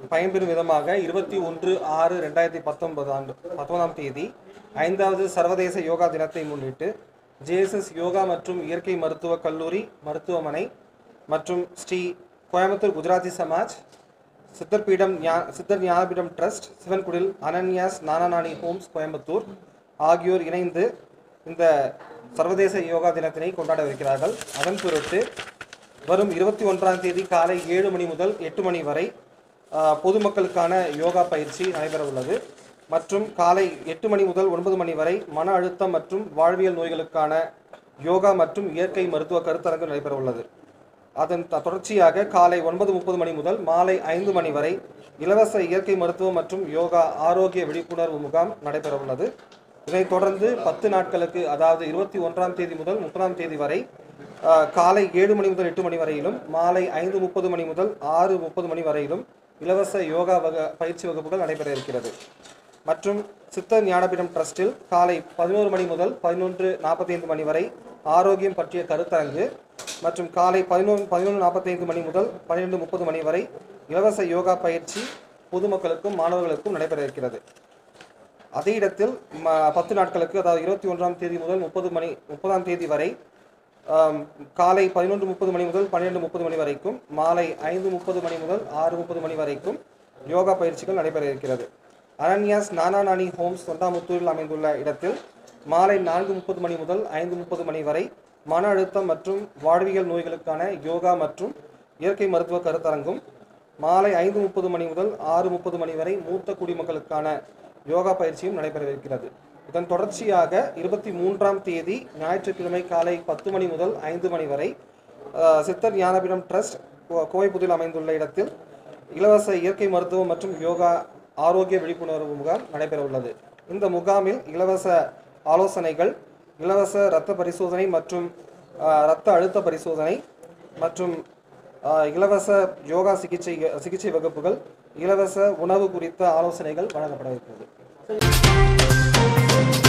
பயன்பெறும் விதமாக இருபத்தி ஒன்று ஆறு ரெண்டாயிரத்தி பத்தொன்பது ஆண்டு பத்தொன்பதாம் தேதி ஐந்தாவது சர்வதேச யோகா தினத்தை முன்னிட்டு ஜேஎஸ்எஸ் யோகா மற்றும் இயற்கை மருத்துவக் கல்லூரி மருத்துவமனை மற்றும் ஸ்ரீ கோயம்புத்தூர் குஜராத்தி சமாஜ் சித்தர் பீடம் ஞா- சித்தர் ஞானபீடம் ட்ரஸ்ட் சிவன்குடில் அனன்யாஸ் நானாநாணி ஹோம்ஸ் கோயம்புத்தூர் ஆகியோர் இணைந்து இந்த சர்வதேச யோகா தினத்தினை கொண்டாடவிருக்கிறார்கள் அதன் பொருட்டு வரும் இருபத்தி ஒன்றாம் தேதி காலை ஏழு மணி முதல் எட்டு மணி வரை ஆ, பொதுமக்களுக்கான யோகா பயிற்சி நடைபெற உள்ளது மற்றும் காலை எட்டு மணி முதல் ஒன்பது மணி வரை மன அழுத்தம் மற்றும் வாழ்வியல் நோய்களுக்கான யோகா மற்றும் இயற்கை மருத்துவ கருத்தரங்கு நடைபெற உள்ளது அதன் த- தொடர்ச்சியாக காலை ஒன்பது முப்பது மணி முதல் மாலை ஐந்து மணி வரை இலவச இயற்கை மருத்துவம் மற்றும் யோகா ஆரோக்கிய விழிப்புணர்வு முகாம் நடைபெற உள்ளது இதைத் தொடர்ந்து பத்து நாட்களுக்கு அதாவது இருபத்தி ஒன்றாம் தேதி முதல் முப்பதாம் தேதி வரை ஆஹ், காலை ஏழு மணி முதல் எட்டு மணி வரையிலும் மாலை ஐந்து முப்பது மணி முதல் ஆறு முப்பது மணி வரையிலும் இலவச யோகா வக பயிற்சி வகுப்புகள் நடைபெற இருக்கிறது மற்றும் சித்தர் ஞானபீடம் ட்ரஸ்டில் காலை பதினோரு மணி முதல் பதினொன்று நாற்பத்தைந்து மணி வரை ஆரோக்கியம் பற்றிய கருத்தரங்கு மற்றும் காலை பதினொன்று பதினொன்று நாற்பத்தைந்து மணி முதல் பன்னிரெண்டு முப்பது மணி வரை இலவச யோகா பயிற்சி பொதுமக்களுக்கும் மாணவர்களுக்கும் நடைபெற இருக்கிறது அதே இடத்தில் ம- பத்து நாட்களுக்கு அதாவது இருபத்தி ஒன்றாம் தேதி முதல் முப்பது மணி முப்பதாம் தேதி வரை ஆம், காலை பதினொன்று முப்பது மணி முதல் பன்னிரெண்டு முப்பது மணி வரைக்கும் மாலை ஐந்து முப்பது மணி முதல் ஆறு முப்பது மணி வரைக்கும் யோகா பயிற்சிகள் நடைபெற இருக்கிறது அனன்யாஸ் நானாநாணி ஹோம்ஸ் தொண்டாமுத்தூரில் அமைந்துள்ள இடத்தில் மாலை நான்கு முப்பது மணி முதல் ஐந்து முப்பது மணி வரை மன அழுத்தம் மற்றும் வாழ்வியல் நோய்களுக்கான யோகா மற்றும் இயற்கை மருத்துவ கருத்தரங்கும் மாலை ஐந்து முப்பது மணி முதல் ஆறு முப்பது மணி வரை மூத்த குடிமக்களுக்கான யோகா பயிற்சியும் நடைபெறவிருக்கிறது இதன் தொடர்ச்சியாக இருபத்தி மூன்றாம் தேதி ஞாயிற்றுக்கிழமை காலை பத்து மணி முதல் ஐந்து மணி வரை அஹ், சித்தர் ஞானபீடம் ட்ரஸ்ட் கோ- கோவைப்புதில் அமைந்துள்ள இடத்தில் இலவச இயற்கை மருத்துவம் மற்றும் யோகா ஆரோக்கிய விழிப்புணர்வு முகாம் நடைபெற உள்ளது இந்த முகாமில் இலவச ஆலோசனைகள் இலவச இரத்த பரிசோதனை மற்றும் அஹ், இரத்த அழுத்த பரிசோதனை மற்றும் அஹ், இலவச யோகா சிகிச்சை சிகிச்சை வகுப்புகள் இலவச உணவு குறித்த ஆலோசனைகள் வழங்கப்பட இருக்கிறது